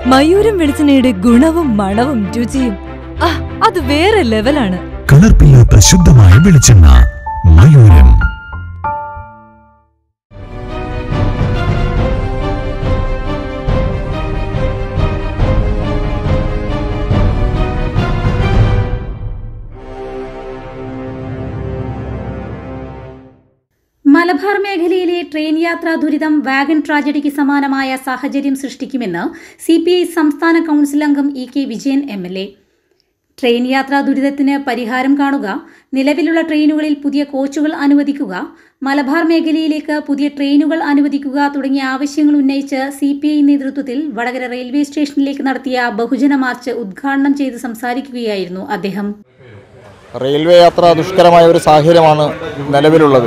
മയൂരം വെളിച്ചെണ്ണയുടെ ഗുണവും മണവും രുചിയും ആ അത് വേറെ ലെവലാണ് കലർപ്പില്ലാത്ത ശുദ്ധമായ വെളിച്ചെണ്ണ മയൂരം മലബാർ മേഖലയിലെ ട്രെയിൻ യാത്രാ ദുരിതം വാഗൺ ട്രാജഡിക്ക് സമാനമായ സാഹചര്യം സൃഷ്ടിക്കുമെന്ന് സി പി ഐ സംസ്ഥാന കൗൺസിൽ അംഗം E K Vijayan M L A train യാത്രാ ദുരിതത്തിന് പരിഹാരം കാണുക നിലവിലുള്ള ട്രെയിനുകളിൽ പുതിയ കോച്ചുകൾ അനുവദിക്കുക മലബാർ മേഖലയിലേക്ക് പുതിയ ട്രെയിനുകൾ അനുവദിക്കുക തുടങ്ങിയ ആവശ്യങ്ങൾ ഉന്നയിച്ച് സി പി ഐ നേതൃത്വത്തിൽ വടകര റെയിൽവേ സ്റ്റേഷനിലേക്ക് നടത്തിയ ബഹുജന മാർച്ച് ഉദ്ഘാടനം ചെയ്ത് സംസാരിക്കുകയായിരുന്നു അദ്ദേഹം റെയിൽവേ യാത്ര ദുഷ്കരമായ ഒരു സാഹചര്യമാണ് നിലവിലുള്ളത്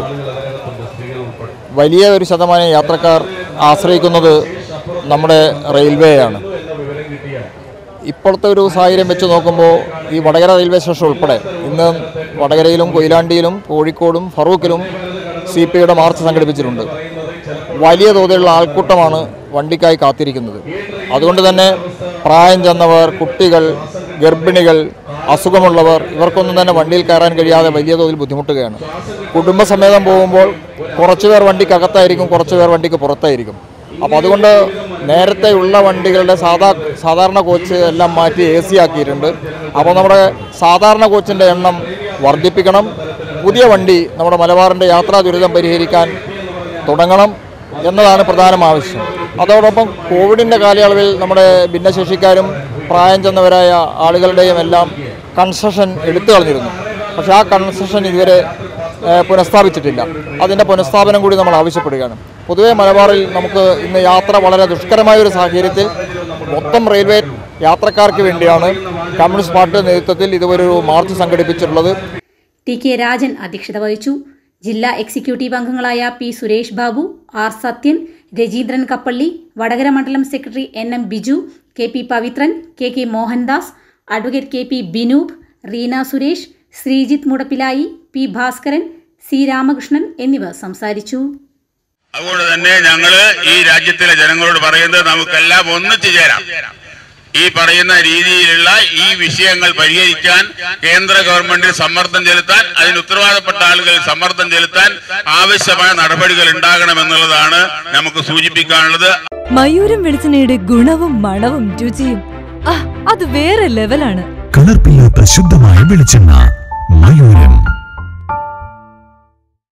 വലിയ ഒരു ശതമാനം യാത്രക്കാർ ആശ്രയിക്കുന്നത് നമ്മുടെ റെയിൽവേയാണ് ഇപ്പോഴത്തെ ഒരു സാഹചര്യം വെച്ച് നോക്കുമ്പോൾ ഈ വടകര റെയിൽവേ സ്റ്റേഷൻ ഉൾപ്പെടെ ഇന്ന് വടകരയിലും കൊയിലാണ്ടിയിലും കോഴിക്കോടും ഫറൂഖിലും സി പി ഐയുടെ മാർച്ച് സംഘടിപ്പിച്ചിട്ടുണ്ട് വലിയ തോതിലുള്ള ആൾക്കൂട്ടമാണ് വണ്ടിക്കായി കാത്തിരിക്കുന്നത് അതുകൊണ്ട് തന്നെ പ്രായം ചെന്നവർ കുട്ടികൾ ഗർഭിണികൾ അസുഖമുള്ളവർ ഇവർക്കൊന്നും തന്നെ വണ്ടിയിൽ കയറാൻ കഴിയാതെ വലിയ തോതിൽ ബുദ്ധിമുട്ടുകയാണ് കുടുംബസമേതം പോകുമ്പോൾ കുറച്ച് പേർ വണ്ടിക്കകത്തായിരിക്കും കുറച്ച് പേർ വണ്ടിക്ക് പുറത്തായിരിക്കും അപ്പോൾ അതുകൊണ്ട് നേരത്തെ ഉള്ള വണ്ടികളുടെ സാധാ സാധാരണ കോച്ച് എല്ലാം മാറ്റി എ സി ആക്കിയിട്ടുണ്ട് അപ്പോൾ നമ്മുടെ സാധാരണ കോച്ചിൻ്റെ എണ്ണം വർദ്ധിപ്പിക്കണം പുതിയ വണ്ടി നമ്മുടെ മലബാറിൻ്റെ യാത്രാ ദുരിതം പരിഹരിക്കാൻ തുടങ്ങണം എന്നതാണ് പ്രധാന ആവശ്യം അതോടൊപ്പം കോവിഡിൻ്റെ കാലയളവിൽ നമ്മുടെ ഭിന്നശേഷിക്കാരും പ്രായം ചെന്നവരായ ആളുകളുടെയും എല്ലാം കൺസെഷൻ എടുത്തു കളഞ്ഞിരുന്നു പക്ഷേ ആ കൺസെഷൻ ഇതുവരെ ഏഹ്, പുനഃസ്ഥാപിച്ചിട്ടില്ല അതിൻ്റെ പുനഃസ്ഥാപനം കൂടി നമ്മൾ ആവശ്യപ്പെടുകയാണ് പൊതുവേ മലബാറിൽ നമുക്ക് ഇന്ന് യാത്ര വളരെ ദുഷ്കരമായ ഒരു സാഹചര്യത്തിൽ മൊത്തം റെയിൽവേ യാത്രക്കാർക്ക് വേണ്ടിയാണ് കമ്മ്യൂണിസ്റ്റ് പാർട്ടി നേതൃത്വത്തിൽ ഇതുവരെ ഒരു മാർച്ച് സംഘടിപ്പിച്ചിട്ടുള്ളത് ടി കെ രാജൻ അധ്യക്ഷത വഹിച്ചു ജില്ലാ എക്സിക്യൂട്ടീവ് അംഗങ്ങളായ പി സുരേഷ് ബാബു ആർ സത്യൻ രജീന്ദ്രൻ കപ്പള്ളി വടകര മണ്ഡലം secretary N M Biju K P Pavithran K K Mohandas advocate K P Binoop Reena Suresh Sreejith Mudappilayi P Bhaskaran C Ramakrishnan എന്നിവർ സംസാരിച്ചു അതുകൊണ്ട് തന്നെ ഞങ്ങള് ഈ രാജ്യത്തിലെ ജനങ്ങളോട് പറയുന്നത് നമുക്കെല്ലാം ഒന്നിച്ചു ചേരാം ഈ പറയുന്ന രീതിയിലുള്ള ഈ വിഷയങ്ങൾ പരിഹരിക്കാൻ കേന്ദ്ര ഗവൺമെന്റിൽ സമ്മർദ്ദം ചെലുത്താൻ അതിന് ഉത്തരവാദപ്പെട്ട ആളുകൾ സമ്മർദ്ദം ചെലുത്താൻ ആവശ്യമായ നടപടികൾ ഉണ്ടാകണമെന്നുള്ളതാണ് നമുക്ക് സൂചിപ്പിക്കാനുള്ളത് മയൂരം വെളിച്ചെണ്ണയുടെ ഗുണവും മണവും രുചിയും ആ അത് വേറെ ലെവലാണ് കലർപ്പില്ലാത്ത ശുദ്ധമായ വെളിച്ചെണ്ണ മയൂരം